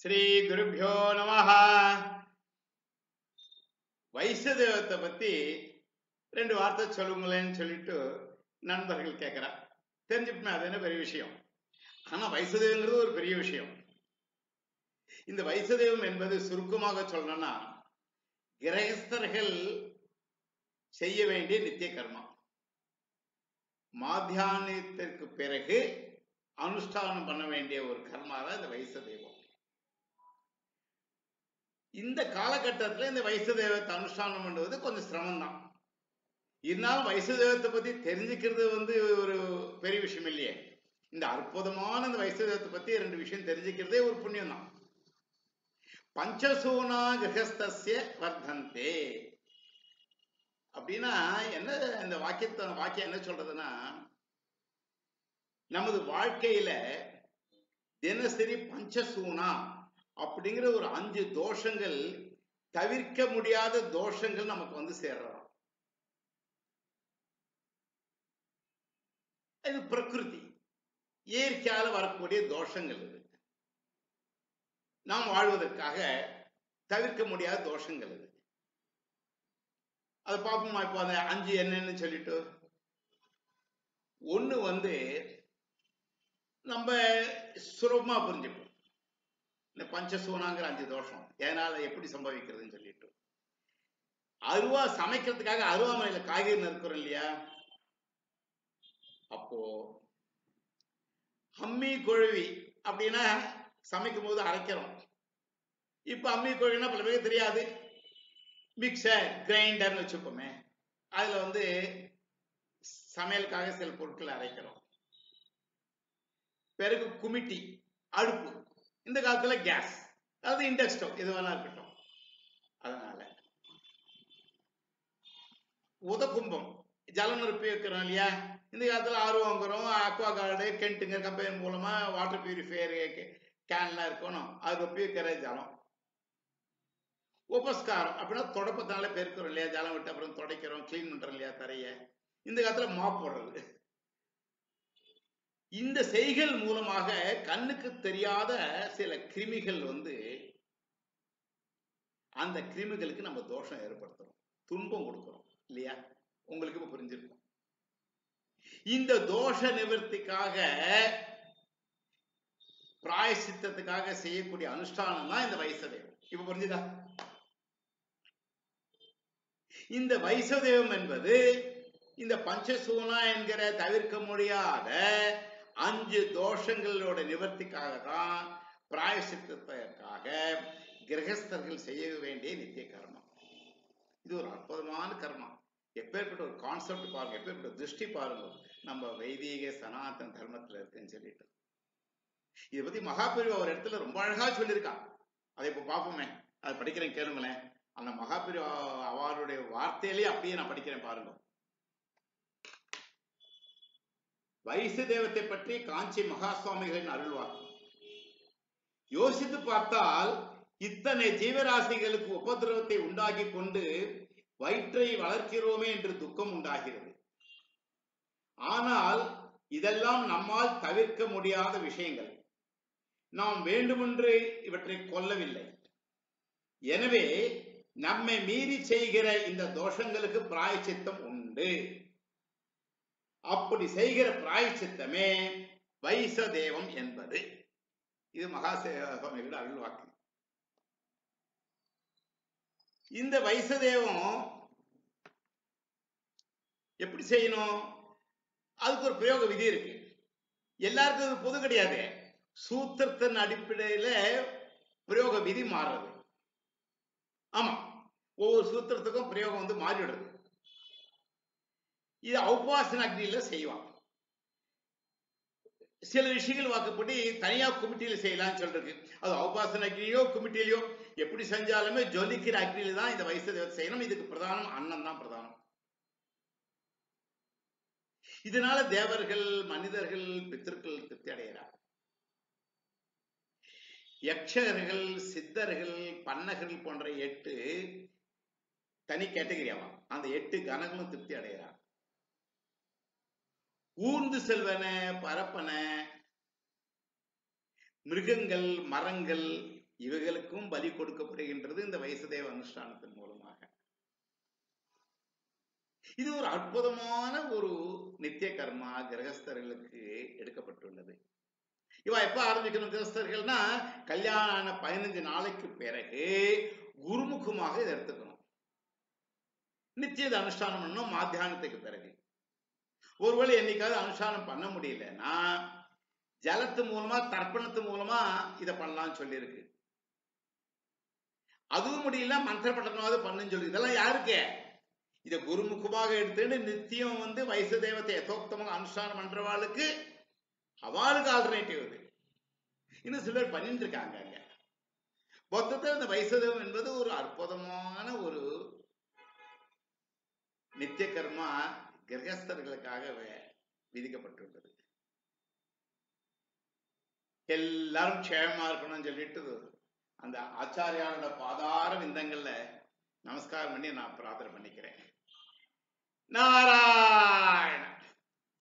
ஸ்ரீ குருபியோ நமஹ வைசதேவத்தை பத்தி ரெண்டு வார்த்தை சொல்லுங்களேன்னு சொல்லிட்டு நண்பர்கள் கேட்கிறா தெரிஞ்சுப்போமே அது என்ன பெரிய விஷயம் ஆனா வைசதேவங்கிறது ஒரு பெரிய விஷயம் இந்த வைசதேவம் என்பது சுருக்கமாக சொல்லணும்னா கிரகஸ்தர்கள் செய்ய வேண்டிய நித்திய கர்மா மாத்தியானியத்திற்கு பிறகு அனுஷ்டானம் பண்ண வேண்டிய ஒரு கர்மா தான் இந்த வைசதேவம் இந்த காலகட்டத்தில் இந்த வைசதேவத்தை அனுஷ்டானம் பண்ணுவது கொஞ்சம் சிரமம் தான் இருந்தாலும் வைசதேவத்தை பத்தி தெரிஞ்சுக்கிறது வந்து ஒரு பெரிய விஷயம் இல்லையே இந்த அற்புதமான இந்த வைசதேவத்தை பத்தி ரெண்டு விஷயம் தெரிஞ்சுக்கிறதே ஒரு புண்ணியம் தான் பஞ்சசூனா கிரகஸ்தஸ்ய வர்த்தந்தே அப்படின்னா என்ன இந்த வாக்கியத்தை வாக்கியம் என்ன சொல்றதுன்னா நமது வாழ்க்கையில தினசரி பஞ்சசூனா அப்படிங்கிற ஒரு அஞ்சு தோஷங்கள் தவிர்க்க முடியாத தோஷங்கள் நமக்கு வந்து சேர்றதாம் இது பிரகிருதி இயற்கையால வரக்கூடிய தோஷங்கள் இது நாம் வாழ்வதற்காக தவிர்க்க முடியாத தோஷங்கள் இது அது பார்ப்போமா இப்போ அந்த அஞ்சு என்னன்னு சொல்லிட்டு ஒண்ணு வந்து நம்ம சுலபமா புரிஞ்சுப்போம் இந்த பஞ்சசூனாங்கிற அஞ்சு தோஷம் ஏனால எப்படி சம்பவிக்கிறதுன்னு சொல்லிட்டு அருவா சமைக்கிறதுக்காக அருவாமனையில காய்கறி நறுக்கிறோம் இல்லையா அப்போ அம்மி குழவி அப்படின்னா சமைக்கும் போது அரைக்கிறோம் இப்ப அம்மி குழவினா பல பேருக்கு தெரியாது மிக்சர் கிரைண்டர்னு வச்சுப்போமே அதுல வந்து சமையலுக்காக சில பொருட்களை அரைக்கிறோம் பிறகு குமிட்டி அடுப்பு இந்த காலத்துல கேஸ் அதாவது இண்டக்ஸ் ஸ்டவ் எது வேணா இருக்கட்டும் அதனால உதகும்பம் ஜலம் நிரப்பி வைக்கிறோம் இல்லையா இந்த காலத்துல ஆர்வ வாங்குறோம் அக்வா கார்டு கென்ட்டுங்க கம்பெனி மூலமா வாட்டர் பியூரிஃபையர் கேன்லாம் இருக்கணும் அது ரொப்பி வைக்கிற ஜலம் உபஸ்காரம் அப்படின்னா தொடப்பத்தினால பெருக்கிறோம் இல்லையா ஜலம் விட்டு அப்புறம் துடைக்கிறோம் கிளீன் பண்றோம் இல்லையா தரைய இந்த காலத்துல மாப் போடுறது இந்த செய்கள் மூலமாக கண்ணுக்கு தெரியாத சில கிருமிகள் வந்து அந்த கிருமிகளுக்கு நம்ம தோஷம் ஏற்படுத்துறோம் துன்பம் கொடுக்கிறோம் இல்லையா உங்களுக்கு இப்ப புரிஞ்சிருக்கும் இந்த தோஷ நிவர்த்திக்காக பிராயசித்தத்துக்காக செய்யக்கூடிய அனுஷ்டானம் தான் இந்த வைசதேவம் இப்ப புரிஞ்சுதா இந்த வைசதேவம் என்பது இந்த பஞ்சசூனா என்கிற தவிர்க்க முடியாத அஞ்சு தோஷங்களோட நிவர்த்திக்காக தான் பிராயசித்தத்திற்காக கிரகஸ்தர்கள் செய்ய வேண்டிய நித்திய கர்மம் இது ஒரு அற்புதமான கர்மம் எப்பேற்பட்ட ஒரு கான்செப்ட் பாருங்க எப்பேற்பட்ட திருஷ்டி பாருங்க நம்ம வைதீக சனாதன தர்மத்துல இருக்குன்னு சொல்லிட்டு இதை பத்தி மகாபிரிவா ஒரு இடத்துல ரொம்ப அழகா சொல்லியிருக்கான் அதை இப்ப பார்ப்போமே அதை படிக்கிறேன் கேளுங்களேன் அந்த மகாபிரிவா அவருடைய வார்த்தையிலேயே அப்படியே நான் படிக்கிறேன் பாருங்க வைசு தேவத்தை பற்றி காஞ்சி மகா சுவாமிகளின் அருள்வார் யோசித்து பார்த்தால் இத்தனை ஜீவராசிகளுக்கு உபதிரவத்தை உண்டாக்கி கொண்டு வயிற்றை வளர்க்கிறோமே என்று துக்கம் உண்டாகிறது ஆனால் இதெல்லாம் நம்மால் தவிர்க்க முடியாத விஷயங்கள் நாம் வேண்டுமென்று இவற்றை கொல்லவில்லை எனவே நம்மை மீறி செய்கிற இந்த தோஷங்களுக்கு பிராயச்சித்தம் உண்டு அப்படி செய்கிற பிராயச்சித்தமே வைசதேவம் என்பது இது மகாசுவாமிகளோட அருள்வாக்கு இந்த வைசதேவம் எப்படி செய்யணும் அதுக்கு ஒரு பிரயோக விதி இருக்கு எல்லாருக்கும் அது பொது கிடையாது சூத்திரத்தின் அடிப்படையில பிரயோக விதி மாறுறது ஆமா ஒவ்வொரு சூத்திரத்துக்கும் பிரயோகம் வந்து மாறிடுறது இது உபாசன அக்னியில செய்வான் சில விஷயங்கள் வாக்குப்படி தனியா குமிட்டியில செய்யலாம்னு சொல்றது அது உபாசன அக்னியோ குமிட்டிலையோ எப்படி செஞ்சாலுமே ஜொலிக்கிற அக்னியில தான் இந்த வயசு தேவத்தை செய்யணும் இதுக்கு பிரதானம் அன்னம் தான் பிரதானம் இதனால தேவர்கள் மனிதர்கள் பித்திருக்கள் திருப்தி அடைகிறார் யக்ஷகர்கள் சித்தர்கள் பன்னகர்கள் போன்ற எட்டு தனி கேட்டகரியாவா அந்த எட்டு கணங்களும் திருப்தி அடைகிறார் ஊர்ந்து செல்வன பரப்பன மிருகங்கள் மரங்கள் இவைகளுக்கும் பலி கொடுக்கப்படுகின்றது இந்த வைசதேவ அனுஷ்டானத்தின் மூலமாக இது ஒரு அற்புதமான ஒரு நித்திய கர்மா கிரகஸ்தர்களுக்கு எடுக்கப்பட்டுள்ளது இவ எப்ப ஆரம்பிக்கணும் கிரகஸ்தர்கள்னா கல்யாணம் ஆன பதினஞ்சு நாளைக்கு பிறகு குருமுகமாக இதை எடுத்துக்கணும் நிச்சயத அனுஷ்டானம் பண்ணணும் மாத்தியானத்துக்கு பிறகு ஒருவேளை என்னைக்காவது அனுஷ்டானம் பண்ண முடியலன்னா ஜலத்து மூலமா தர்ப்பணத்து மூலமா இதை பண்ணலாம்னு சொல்லியிருக்கு அதுவும் முடியல மந்திர பட்டணமாவது பண்ணுன்னு சொல்லி இதெல்லாம் யாருக்கு இதை குருமுகமாக எடுத்துட்டு நித்தியம் வந்து வயசு தெய்வத்தை யதோக்தமாக அனுஷ்டானம் பண்றவாளுக்கு அவளுக்கு ஆல்டர்னேட்டிவ் இது இன்னும் சிலர் பண்ணிட்டு இருக்காங்க அங்க மொத்தத்தில் இந்த வைசதேவம் என்பது ஒரு அற்புதமான ஒரு நித்திய கர்மா கிரகஸ்தர்களுக்காக வே- விதிக்கப்பட்டுள்ளது எல்லாரும் க்ஷேமமா இருக்கணும்னு சொல்லிட்டு அந்த ஆச்சாரியாரோட பாதார விந்தங்கள்ல நமஸ்காரம் பண்ணி நான் பிரார்த்தனை பண்ணிக்கிறேன் நாராயண